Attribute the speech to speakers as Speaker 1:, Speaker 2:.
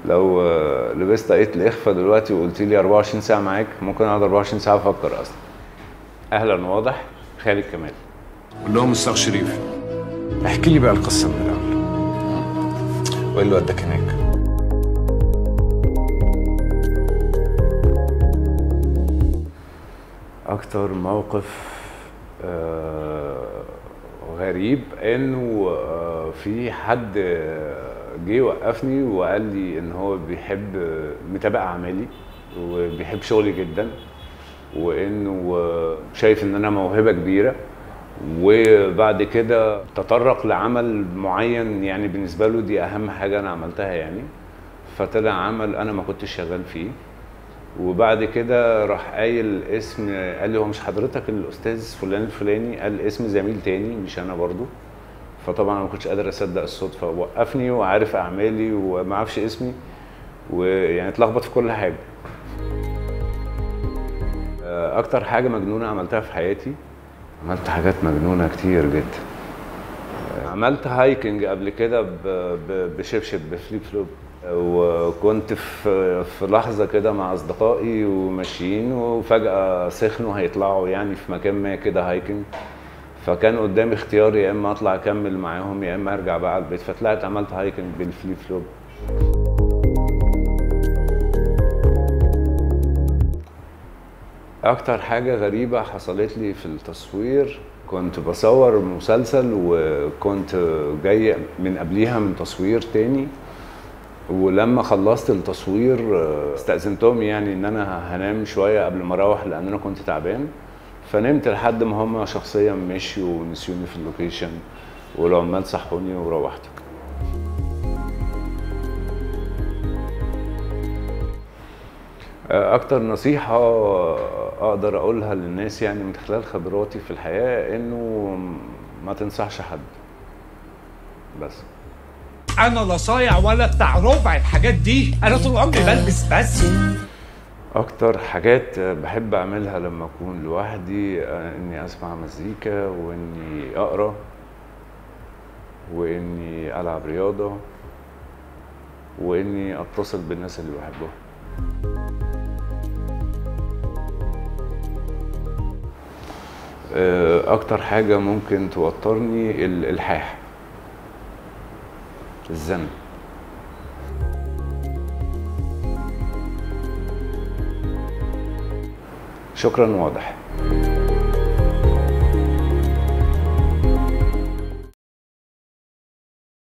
Speaker 1: لو آه، لبست طاقية الإخفاء دلوقتي وقلت لي 24 ساعة معاك ممكن أقعد 24 ساعة أفكر أصلا أهلا واضح خالد كمال
Speaker 2: قول لهم استاذ شريف
Speaker 3: احكي لي بقى القصه من الاول وايه اللي وداك هناك
Speaker 1: أكتر موقف آه، غريب إنه آه، في حد آه، جه وقفني وقال لي إن هو بيحب متابع أعمالي وبيحب شغلي جدا وإنه آه، شايف إن أنا موهبة كبيرة وبعد كده تطرق لعمل معين يعني بالنسبة له دي أهم حاجة أنا عملتها يعني فطلع عمل أنا ما كنتش شغال فيه وبعد كده راح قايل اسم قال لي هو مش حضرتك الاستاذ فلان الفلاني قال اسم زميل تاني مش انا برضو فطبعا انا ما كنتش قادر اصدق الصدفه وقفني وعارف اعمالي وما عارفش اسمي ويعني اتلخبط في كل حاجه آه، اكتر حاجه مجنونه عملتها في حياتي عملت حاجات مجنونه كتير جدا آه، عملت هايكنج قبل كده ب- ب- بشبشب بفليب فلوب وكنت في في لحظه كده مع اصدقائي وماشيين وفجاه سخنوا هيطلعوا يعني في مكان ما كده هايكنج فكان قدامي اختيار يا اما اطلع اكمل معاهم يا اما ارجع بقى على البيت فطلعت عملت هايكنج بالفليب فلوب اكتر حاجه غريبه حصلت لي في التصوير كنت بصور مسلسل وكنت جاي من قبليها من تصوير تاني ولما خلصت التصوير آه، استأذنتهم يعني ان انا هنام شويه قبل ما اروح لان انا كنت تعبان فنمت لحد ما هم شخصيا مشيوا ونسيوني في اللوكيشن والعمال صحوني وروحت آه، اكتر نصيحه اقدر اقولها للناس يعني من خلال خبراتي في الحياه انه ما تنصحش حد بس
Speaker 4: انا لا صايع ولا بتاع ربع الحاجات دي انا طول عمري بلبس بس
Speaker 1: اكتر حاجات بحب اعملها لما اكون لوحدي آه، اني اسمع مزيكا واني اقرا واني العب رياضه واني اتصل بالناس اللي بحبهم آه، اكتر حاجه ممكن توترني الالحاح الزن شكرا واضح